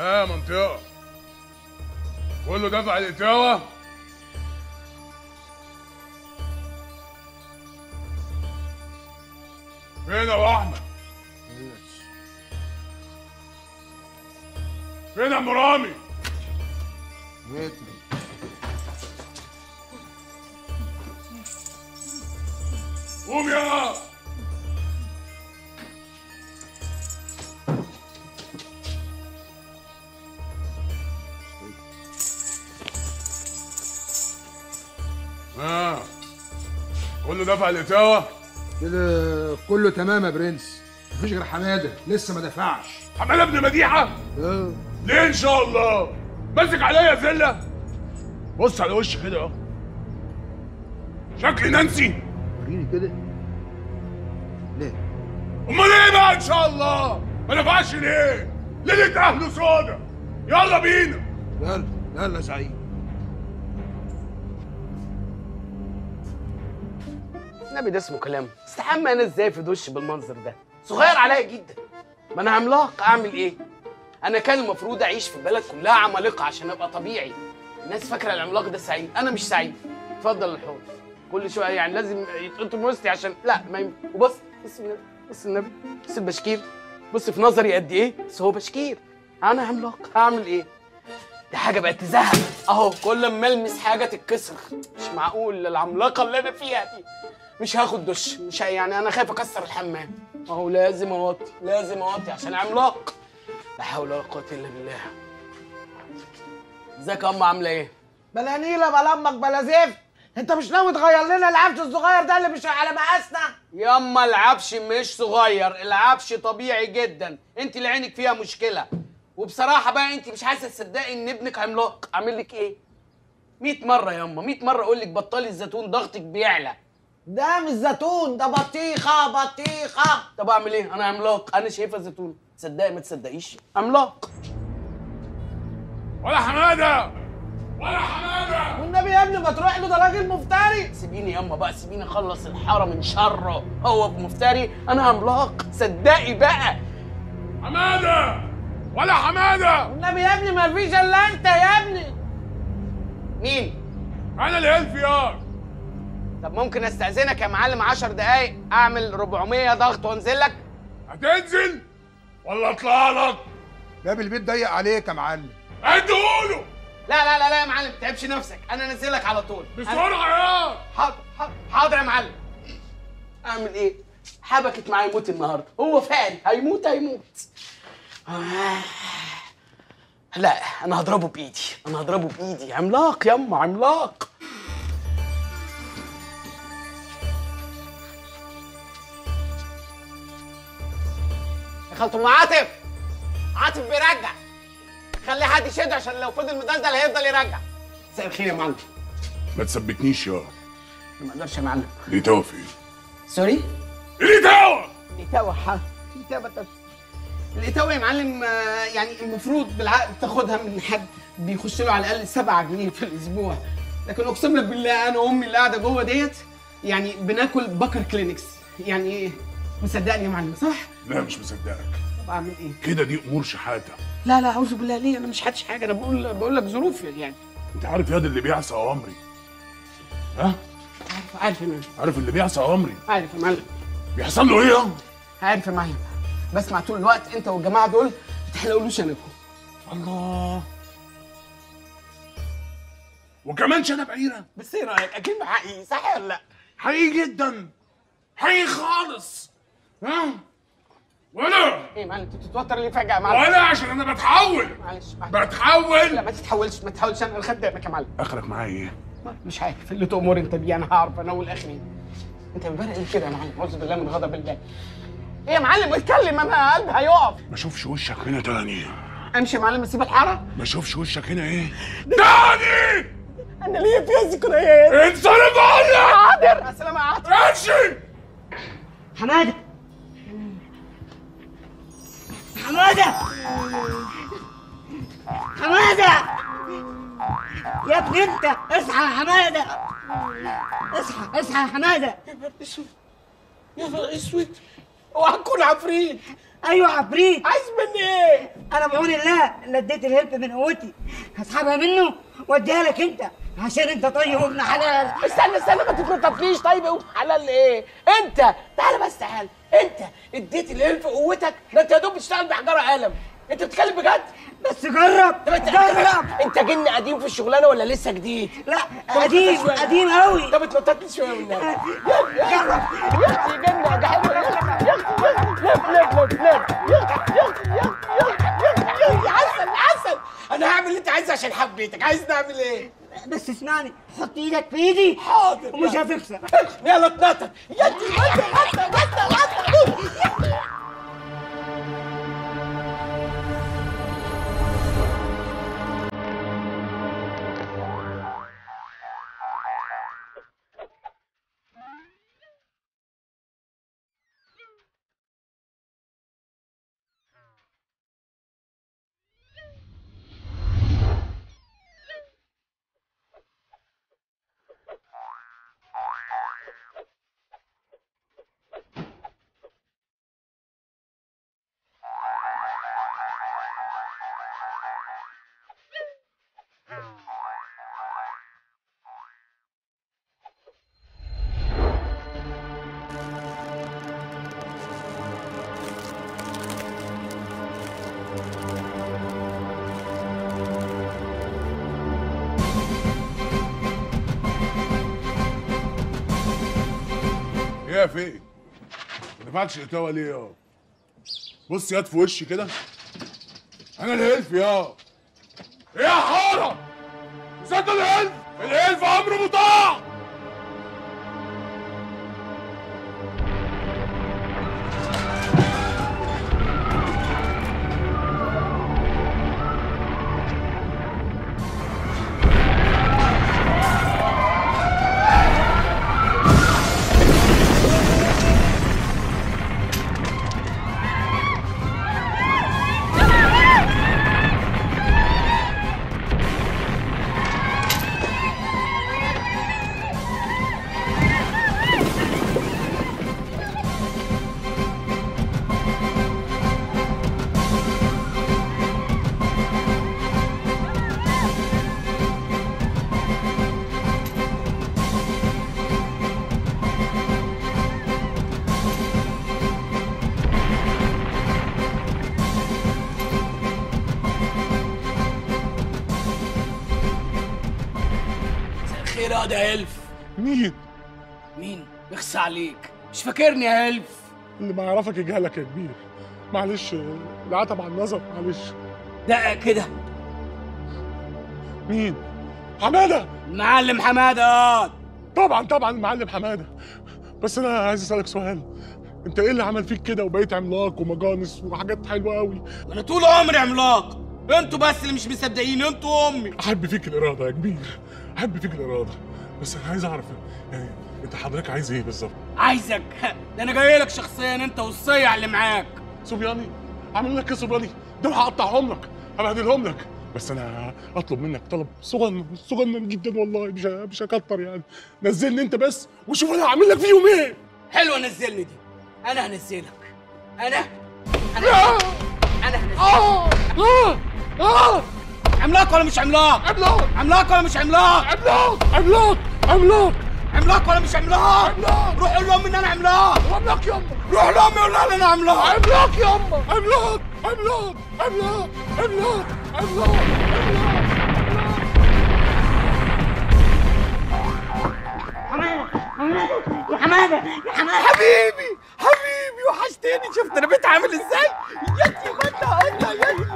ها منطقة كله دفع الإتاوة فين يا أبو أحمد؟ فين يا أم رامي؟ قوم يا ها كله دفع الإتاوة كده كله تمام يا برنس مفيش غير حماده لسه ما دفعش حمالة ابن مديحة اه ليه إن شاء الله ماسك عليا زلة بص على وشي كده أهو شكلي نانسي وريني كده ليه امال ايه بقى ان شاء الله ما نفعش ليه ليله اهله سودا يلا بينا يلا يلا يا سعيد النبي ده اسمه كلام استحمى انا ازاي في دش بالمنظر ده صغير عليا جدا ما انا عملاق اعمل ايه انا كان المفروض اعيش في بلد كلها عمالقه عشان ابقى طبيعي الناس فاكره العملاق ده سعيد انا مش سعيد اتفضل الحوض كل شويه يعني لازم يتقطم وسطي عشان لا ما يم... وبص بص النبي بص النبي بص البشكير بص في نظري قد ايه بس هو بشكير انا عملاق هعمل ايه دي حاجه بقت تزهق اهو كل ما المس حاجه تتكسر مش معقول العملاقه اللي انا فيها دي مش هاخد دش مش ه- يعني انا خايف اكسر الحمام اهو لازم اوطي لازم اوطي عشان عملاق لا حول ولا قوه الا بالله ازيك يا ام عامله ايه بلا نيلة بلا امك بلا زفت انت مش ناوي تغير لنا العفش الصغير ده اللي مش على مقاسنا ياما العفش مش صغير العفش طبيعي جدا انت اللي عينك فيها مشكله وبصراحه بقى انت مش عايزه تصدقي ان ابنك عملاق اعمل لك ايه 100 مره ياما 100 مره اقول لك بطلي الزيتون ضغطك بيعلى ده مش زيتون ده بطيخة بطيخة طب اعمل ايه انا عملاق انا شايفه زيتون تصدقي ما تصدقيش عملاق ولا حماده ولا حماده والنبي يا ابني ما تروح له ده راجل مفتري سيبيني ياما بقى سيبيني اخلص الحاره من شره هو مفتري انا عملاق صدقي بقى حماده ولا حماده والنبي يا ابني ما فيش الا انت يا ابني مين انا اللي الفيار طب ممكن استاذنك يا معلم 10 دقايق اعمل 400 ضغط وانزل لك هتنزل ولا اطلع لك باب البيت ضيق عليك يا معلم اديهوله لا لا لا لا يا معلم ما تتعبش نفسك انا انزلك على طول أنا- بسرعه يا حاضر حاضر حاضر يا معلم اعمل ايه حبكت معايا موت النهارده هو فعلي هيموت هيموت آه. لا انا هضربه بايدي انا هضربه بايدي عملاق يما عملاق يا خالته ام عاطف عاطف بيرجع خلي حد يشده عشان لو فضل مدلدل هيفضل يرجع مساء الخير يا معلم ما تثبتنيش يا ما اقدرش يا معلم ليه توا فين سوري ليه توا الإتاوة ح- الإتاوة طب الإتاوة يا معلم آه، يعني المفروض بالعقد تاخدها من حد بيخش له على الأقل 7 جنيه في الأسبوع لكن أقسم لك بالله أنا وأمي اللي قاعدة جوه ديت يعني بناكل بكر كلينكس يعني مصدقني يا معلم صح؟ لا مش مصدقك طب أعمل إيه؟ كده دي امور شحاته لا لا أعوذ بالله ليه أنا مش حدش حاجة أنا بقول بقول لك ظروف يعني انت عارف ياض اللي بيعصى اوامري ها عارف عارف يا معلم عارف اللي بيعصى اوامري عارف يا معلم بيحصل له ايه يا عارف يا معلم بسمع طول الوقت أنت والجماعة دول ما تحلقولوش أنكم الله وكمان شنب عيره بس إيه رأيك؟ أكيد حقيقي صح ولا لأ؟ حقيقي جدا حقيقي خالص ها ولا ايه يا معلم انت بتتوتر ليه فجأة يا معلم؟ ولا عشان انا بتحول معلش معلش. لا بتحول ما تتحولش ما تتحولش انا خدامك يا معلم اخرك معايا ايه ما- مش عارف اللي تأمر انت بيه انا هعرف انا والاخرين انت مبرق ليه كده يا معلم اعوذ بالله من غضب الله ايه يا معلم اتكلم انا قلبي هيقف ما اشوفش وشك هنا تاني امشي يا معلم اسيب الحاره ما اشوفش وشك هنا ايه تاني انا ليا فيها ذكريات انصرف عني حاضر مع السلامه يا عاطف امشي حمادة حمادة حمادة يا ابني انت اصحى يا حمادة اصحى اصحى يا حمادة يا نهار اسود وهتكون عفريت ايوه عفريت عايز مني ايه انا بعون الله اللي اديت الهلب من قوتي هسحبها منه واديها لك انت عشان انت طيب وابن حلال استنى استنى ما تتنططليش طيب يا حلال ايه انت تعالى بس تعالى انت اديت الالف قوتك ده انت يا دوب بتشتغل بحجاره قلم انت بتتكلم بجد بس جرب طب انت جرب انت جن قديم في الشغلانه ولا لسه جديد لا طب قديم شوية. قديم قوي طب اتنططلي شويه من النبي جرب يا اختي جنة ده حلو يا اختي يا اختي لف لف لف لف يا اختي يا اختي يا اختي يا اختي يا اختي عسل عسل انا هعمل اللي انت عايزه عشان حبيتك عايز نعمل ايه؟ بس اسمعني حط ايدك في ايدي حاضر ومش هتخسر يلا اتنطط يا اختي بس بس بس بس ايه يا فيه ما دفعتش اتاوه ليه يا بص ياد في وشي كده انا الهلف يا ايه يا حاره صدق الهلف الهلف امر مطاع خير يا ده هلف مين مين يخص عليك مش فاكرني يا هلف اللي ما يعرفك يجهلك يا كبير معلش العتب على النظر معلش دقق كده مين حماده المعلم حماده طبعا طبعا المعلم حماده بس انا عايز اسالك سؤال انت ايه اللي عمل فيك كده وبقيت عملاق ومجانس وحاجات حلوه قوي انا طول عمري عملاق انتوا بس اللي مش مصدقين انتوا امي احب فيك الاراده يا كبير احب فيك الاراده بس انا عايز اعرف يعني انت حضرتك عايز ايه بالظبط عايزك ده انا جاي لك شخصيا انت والصيع اللي معاك صبياني عامل لك ايه صبياني دول هقطعهم لك هبهدلهم لك بس انا اطلب منك طلب صغنن صغنن جدا والله مش مش هكتر يعني نزلني انت بس وشوف انا هعمل لك فيهم ايه حلوه نزلني دي انا هنزلك انا انا انا هنزلك عملاق ولا مش عملاق عملاق عملاق ولا مش عملاق عملاق عملاق عملاق عملاق ولا مش عملاق عملاق. روح قول لهم ان انا عملاق عملاق يما روح لامي قول لها ان انا عملاق عملاق يما عملاق عملاق عملاق عملاق عملاق يا حماده يا حماده حبيبي حبيبي وحشتني شفت انا بيت عامل ازاي يا اختي ما انت قلنا يا